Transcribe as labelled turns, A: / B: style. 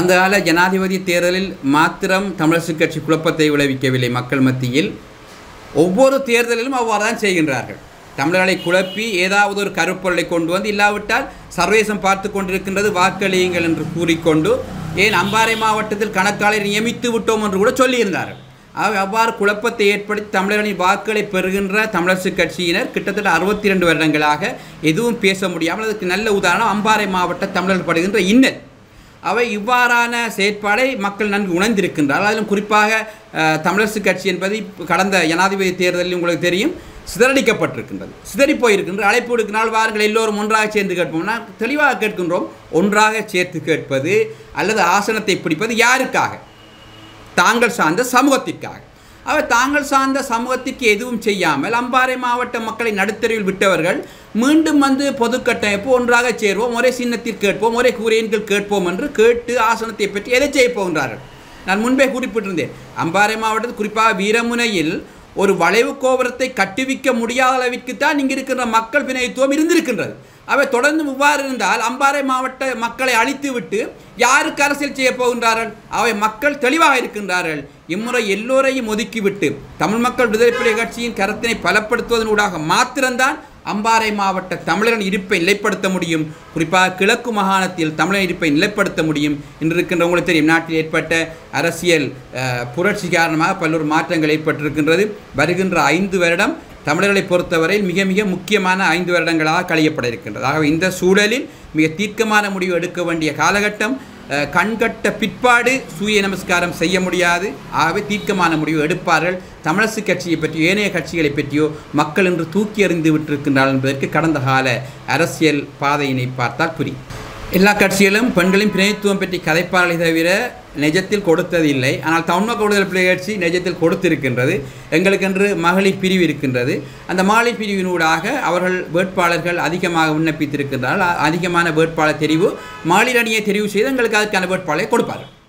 A: அந்த கால ஜனாதிபதி தேர்தலில் மாத்திரம் தமிழரசுக் கட்சி குழப்பத்தை விளைவிக்கவில்லை மக்கள் மத்தியில் ஒவ்வொரு தேர்தலிலும் அவ்வாறு தான் செய்கின்றார்கள் தமிழர்களை குழப்பி ஏதாவது ஒரு கருப்பொருளை கொண்டு வந்து இல்லாவிட்டால் சர்வேசம் பார்த்து கொண்டிருக்கின்றது வாக்களியுங்கள் என்று கூறிக்கொண்டு ஏன் அம்பாறை மாவட்டத்தில் கணக்காளரை நியமித்து விட்டோம் என்று கூட சொல்லியிருந்தார்கள் ஆகவே அவ்வாறு குழப்பத்தை ஏற்படுத்தி தமிழர்களின் வாக்குகளை பெறுகின்ற தமிழரசுக் கட்சியினர் கிட்டத்தட்ட அறுபத்தி ரெண்டு வருடங்களாக எதுவும் பேச முடியாமல் அதுக்கு நல்ல உதாரணம் அம்பாறை மாவட்ட தமிழர்கள் படுகின்ற இன்னல் அவை இவ்வாறான செயற்பாடை மக்கள் நன்கு உணர்ந்திருக்கின்றார்கள் அதிலும் குறிப்பாக அஹ், தமிழரசுக் கட்சி என்பது இப்ப கடந்த ஜனாதிபதி தேர்தலில் உங்களுக்கு தெரியும் சிதறடிக்கப்பட்டிருக்கின்றது சிதறி போயிருக்கின்ற அழைப்பு விடுக்கினால் வாருங்கள் எல்லோரும் ஒன்றாக சேர்ந்து கேட்போம்னா தெளிவாக கேட்கின்றோம் ஒன்றாக சேர்த்து கேட்பது அல்லது ஆசனத்தை பிடிப்பது யாருக்காக தாங்கள் சார்ந்த சமூகத்திற்காக அவர் தாங்கள் சார்ந்த சமூகத்திற்கு எதுவும் செய்யாமல் அம்பாறை மாவட்ட மக்களை நடுத்தருவில் விட்டவர்கள் மீண்டும் வந்து பொது கட்டமைப்பு ஒன்றாக சேர்வோம் ஒரே சின்னத்தில் கேட்போம் ஒரே கூரையின்கள் கேட்போம் என்று கேட்டு ஆசனத்தை பற்றி எதை செய்ய போகின்றார்கள் நான் முன்பே குறிப்பிட்டிருந்தேன் அம்பாறை மாவட்டத்தில் குறிப்பாக வீரமுனையில் ஒரு வளைவு கோபுரத்தை கட்டுவிக்க முடியாத அளவிற்கு தான் இங்கு இருக்கின்ற மக்கள் பிணைத்துவம் இருந்திருக்கின்றது அவை தொடர்ந்து இவ்வாறு இருந்தால் அம்பாறை மாவட்ட மக்களை அழித்துவிட்டு யாருக்கு அரசியல் செய்ய போகின்றார்கள் அவை மக்கள் தெளிவாக இருக்கின்றார்கள் இம்முறை எல்லோரையும் ஒதுக்கிவிட்டு தமிழ் மக்கள் விடுதலை புலிகள் கட்சியின் கருத்தினை பலப்படுத்துவதனூடாக மாத்திரம்தான் அம்பாறை மாவட்ட தமிழரின் இருப்பை நிலைப்படுத்த முடியும் குறிப்பாக கிழக்கு மாகாணத்தில் தமிழர் இருப்பை நிலைப்படுத்த முடியும் என்று இருக்கின்ற உங்களுக்கு தெரியும் நாட்டில் ஏற்பட்ட அரசியல் அஹ், புரட்சி காரணமாக பல்வேறு மாற்றங்கள் ஏற்பட்டிருக்கின்றது வருகின்ற ஐந்து வருடம் தமிழர்களை பொறுத்தவரையில் மிக மிக முக்கியமான ஐந்து வருடங்களாக கழியப்பட இருக்கின்றது ஆகவே இந்த சூழலில் மிக தீர்க்கமான முடிவு எடுக்க வேண்டிய காலகட்டம் அஹ், கண்கட்ட பிற்பாடு சூரிய நமஸ்காரம் செய்ய முடியாது ஆகவே தீர்க்கமான முடிவு எடுப்பார்கள் தமிழரசு கட்சியை பற்றியோ ஏனைய கட்சிகளை பற்றியோ மக்கள் இன்று தூக்கி எறிந்து விட்டிருக்கின்றார்கள் என்பதற்கு கடந்த கால அரசியல் பாதையினை பார்த்தால் புரியும் எல்லா கட்சிகளும் பெண்களின் பிரதித்துவம் பற்றி கதைப்பாளரை தவிர நிஜத்தில் கொடுத்ததில்லை ஆனால் தமிழ் மக்கள் விடுதலை புலிகள் கட்சி நிஜத்தில் கொடுத்திருக்கின்றது எங்களுக்கென்று மகளிர் பிரிவு இருக்கின்றது அந்த மகளிர் பிரிவினூடாக அவர்கள் வேட்பாளர்கள் அதிகமாக விண்ணப்பித்திருக்கின்றார்கள் அ- அதிகமான வேட்பாளர் தெரிவு மகளிர் அணியை தெரிவு செய்து எங்களுக்கு அதற்கான வேட்பாளரை கொடுப்பார்கள்